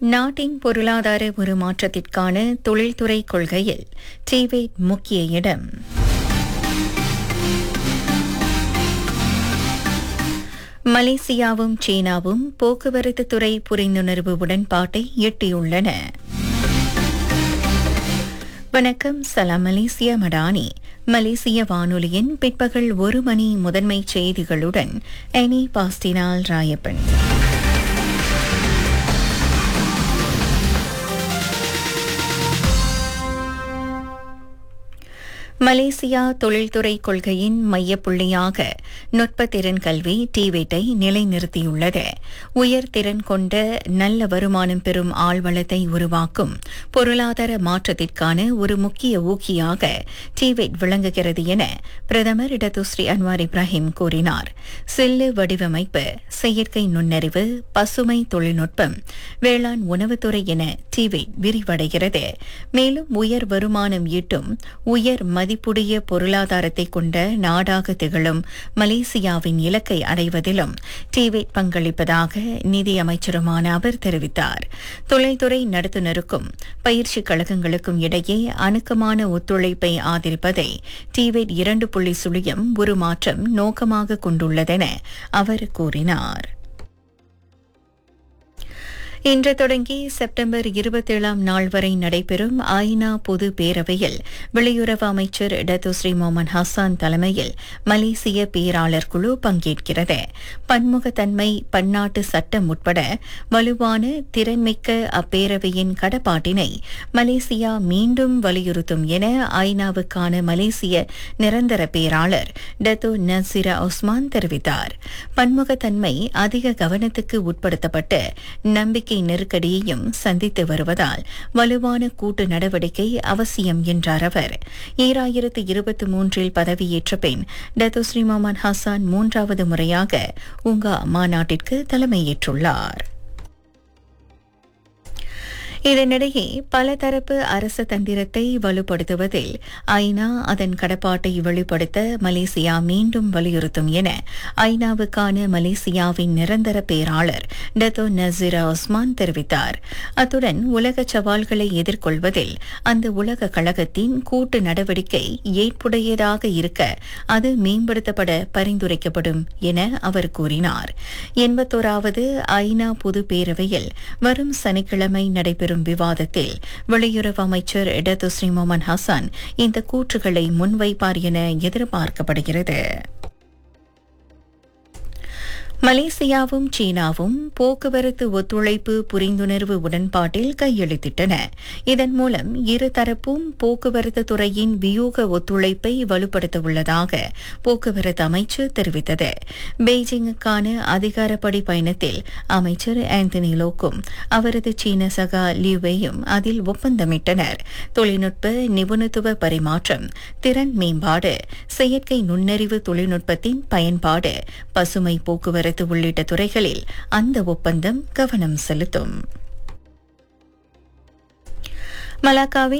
நாட்டின் பொருளாதார உருமாற்றத்திற்கான தொழில்துறை கொள்கையில் டிவேட் முக்கிய இடம் மலேசியாவும் சீனாவும் போக்குவரத்து துறை புரிந்துணர்வு உடன்பாட்டை எட்டியுள்ளன வணக்கம் சலாம் மலேசியா மடானி மலேசிய வானொலியின் பிற்பகல் ஒரு மணி முதன்மை செய்திகளுடன் எனி பாஸ்டினால் ராயப்பன் மலேசியா தொழில்துறை கொள்கையின் மையப்புள்ளியாக நுட்பத்திறன் கல்வி டிவேட்டை நிலைநிறுத்தியுள்ளது உயர்திறன் கொண்ட நல்ல வருமானம் பெறும் ஆழ்வளத்தை உருவாக்கும் பொருளாதார மாற்றத்திற்கான ஒரு முக்கிய ஊக்கியாக டிவேட் விளங்குகிறது என பிரதமர் இடதுஸ்ரீ அன்வார் இப்ராஹிம் கூறினார் சில்லு வடிவமைப்பு செயற்கை நுண்ணறிவு பசுமை தொழில்நுட்பம் வேளாண் உணவுத்துறை என டிவேட் விரிவடைகிறது மேலும் உயர் வருமானம் ஈட்டும் உயர் மதிப்புடைய பொருளாதாரத்தை கொண்ட நாடாக திகழும் மலேசியாவின் இலக்கை அடைவதிலும் டிவேட் பங்களிப்பதாக நிதியமைச்சருமான அவர் தெரிவித்தார் தொழில்துறை நடத்துனருக்கும் பயிற்சி கழகங்களுக்கும் இடையே அணுக்கமான ஒத்துழைப்பை ஆதரிப்பதை டிவேட் இரண்டு புள்ளி சுழியம் ஒரு மாற்றம் நோக்கமாக கொண்டுள்ளதென அவர் கூறினார் இன்று தொடங்கி செப்டம்பர் இருபத்தேழாம் நாள் வரை நடைபெறும் ஐநா பொது பேரவையில் வெளியுறவு அமைச்சர் டத்துஸ்ரீ மொமன் ஹசான் தலைமையில் மலேசிய பேராளர் குழு பங்கேற்கிறது பன்முகத்தன்மை பன்னாட்டு சட்டம் உட்பட வலுவான திறன்மிக்க அப்பேரவையின் கடப்பாட்டினை மலேசியா மீண்டும் வலியுறுத்தும் என ஐநாவுக்கான மலேசிய நிரந்தர பேராளர் டத்து நசீரா உஸ்மான் தெரிவித்தார் பன்முகத்தன்மை அதிக கவனத்துக்கு உட்படுத்தப்பட்டு நம்பிக்கை நம்பிக்கை நெருக்கடியையும் சந்தித்து வருவதால் வலுவான கூட்டு நடவடிக்கை அவசியம் என்றார் அவர் ஈராயிரத்து இருபத்தி மூன்றில் பதவியேற்ற பின் டத்துஸ்ரீ மொமன் ஹசான் மூன்றாவது முறையாக உங்கா மாநாட்டிற்கு தலைமையேற்றுள்ளார் இதனிடையே பலதரப்பு அரச தந்திரத்தை வலுப்படுத்துவதில் ஐநா அதன் கடப்பாட்டை வெளிப்படுத்த மலேசியா மீண்டும் வலியுறுத்தும் என ஐநாவுக்கான மலேசியாவின் நிரந்தர பேராளர் டத்தோ நசீரா உஸ்மான் தெரிவித்தார் அத்துடன் உலக சவால்களை எதிர்கொள்வதில் அந்த உலக கழகத்தின் கூட்டு நடவடிக்கை ஏற்புடையதாக இருக்க அது மேம்படுத்தப்பட பரிந்துரைக்கப்படும் என அவர் கூறினார் எண்பத்தோராவது ஐநா பொது பேரவையில் வரும் சனிக்கிழமை நடைபெறும் நடைபெறும் விவாதத்தில் வெளியுறவு அமைச்சர் இடதுஸ்ரீ மொமன் ஹசான் இந்த கூற்றுகளை முன்வைப்பார் என எதிர்பார்க்கப்படுகிறது மலேசியாவும் சீனாவும் போக்குவரத்து ஒத்துழைப்பு புரிந்துணர்வு உடன்பாட்டில் கையெழுத்திட்டன இதன் மூலம் இருதரப்பும் போக்குவரத்து துறையின் வியூக ஒத்துழைப்பை வலுப்படுத்த உள்ளதாக போக்குவரத்து அமைச்சு தெரிவித்தது பெய்ஜிங்குக்கான அதிகாரப்படி பயணத்தில் அமைச்சர் ஆந்தனி லோக்கும் அவரது சீன சகா லியூவையும் அதில் ஒப்பந்தமிட்டனர் தொழில்நுட்ப நிபுணத்துவ பரிமாற்றம் திறன் மேம்பாடு செயற்கை நுண்ணறிவு தொழில்நுட்பத்தின் பயன்பாடு பசுமை போக்குவரத்து போக்குவரத்து உள்ளிட்ட துறைகளில் அந்த ஒப்பந்தம் கவனம் செலுத்தும் மலாக்காவில்